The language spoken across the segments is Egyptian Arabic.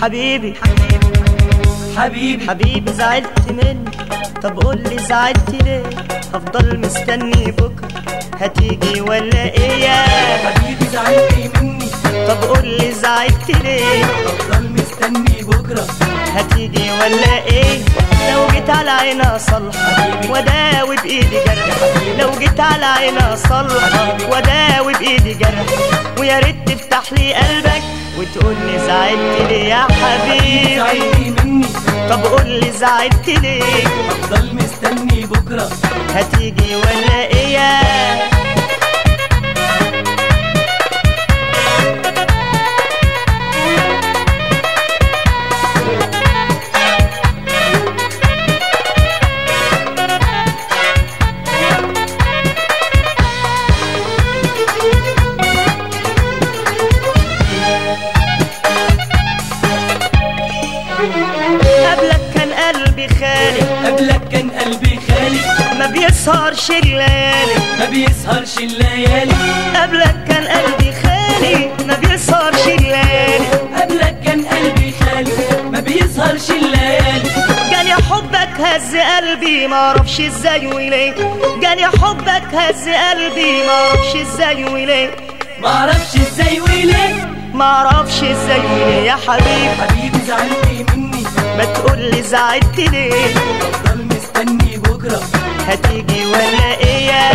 حبيبي حبيبي حبيبي زعلت مني طب قول لي زعلت ليه هفضل مستني بكره هتيجي ولا ايه يا حبيبي زعلت مني طب قول لي زعلت ليه افضل مستني بكره هتيجي ولا ايه لو جيت على عيني اصلح وداوي بايدي جرح لو جيت على عيني اصلح وداوي بايدي جرح ويا ريت تفتح لي قلبك وتقول لي زعلت ليه يا حبيبي زعلت مني طب قول لي زعلت ليه افضل مستني بكره هتيجي ولا ايه يا قبلك كان قلبي خالي قبلك كان قلبي خالي ما بيسهرش الليالي ما بيسهرش الليالي قبلك كان قلبي خالي ما بيسهرش الليالي قبلك كان قلبي خالي ما بيسهرش الليالي جاني حبك هز قلبي ما اعرفش ازاي وليه جاني حبك هز قلبي ما اعرفش ازاي وليه معرفش ازاي وليه ما اعرفش ازاي وليه يا حبيبي حبيبي زعلت مني ما تقول لي زعلت ليه افضل مستني بكره هتيجي ولا ايه يا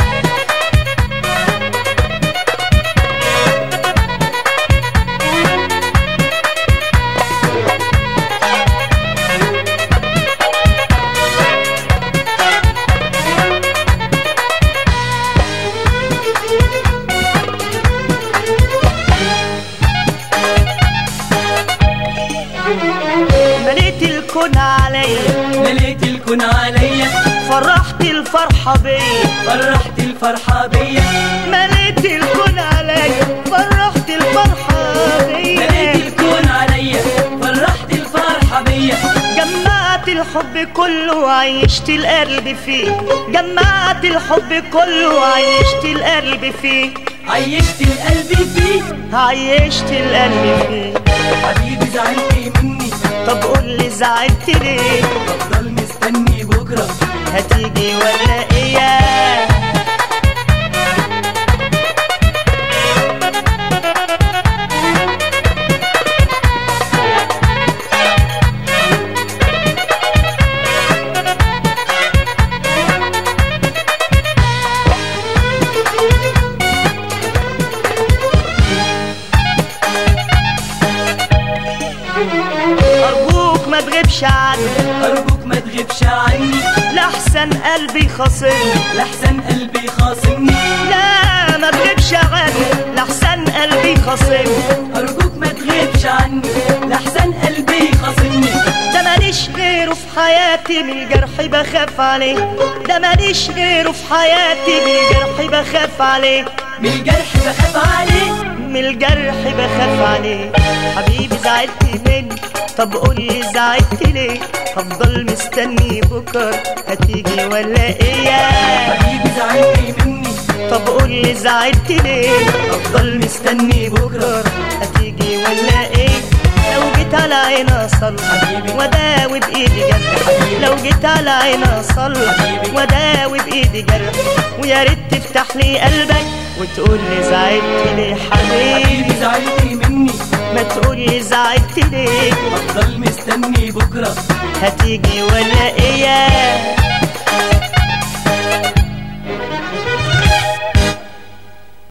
مليت الكون عليا مليت الكون عليا فرحت الفرحة بيا فرحت الفرحة بيا مليت الكون عليا فرحت الفرحة مليت بيا الكون عليا فرحت الفرحة بيا جمعت الحب كله وعيشت القلب فيه جمعت الحب كله وعيشت القلب فيه عيشت القلب فيه عيشت القلب فيه حبيبي زعلت مني طب قول لي زعلت ليه افضل مستني بكره هتيجي ولا ايه يا أرجوك ما تغيبش عني ارجوك ما تغيبش عني لأحسن قلبي خاصمني لحسن قلبي خاصمني لا ما تغيبش عني لأحسن قلبي خاصمني ارجوك ما تغيبش عني لحسن قلبي خاصمني ده ماليش غيره في حياتي من الجرح بخاف عليه ده ماليش غيره في حياتي من الجرح بخاف عليه من الجرح بخاف عليه من الجرح بخاف عليه حبيبي زعلت مني طب قول لي زعلت ليه هفضل مستني بكره هتيجي ولا ايه يا حبيبي زعلت مني طب قول لي زعلت ليه افضل مستني بكره هتيجي ولا ايه لو جيت على عيني اصلح وداوي بايدي جرح لو جيت على عيني اصلح وداوي بايدي جرح ويا ريت تفتح لي قلبك وتقول لي زعلت ليه حبيبي حبيبي زعلت مني ما تقول لي زعلت ليه افضل مستني بكره هتيجي ولا ايه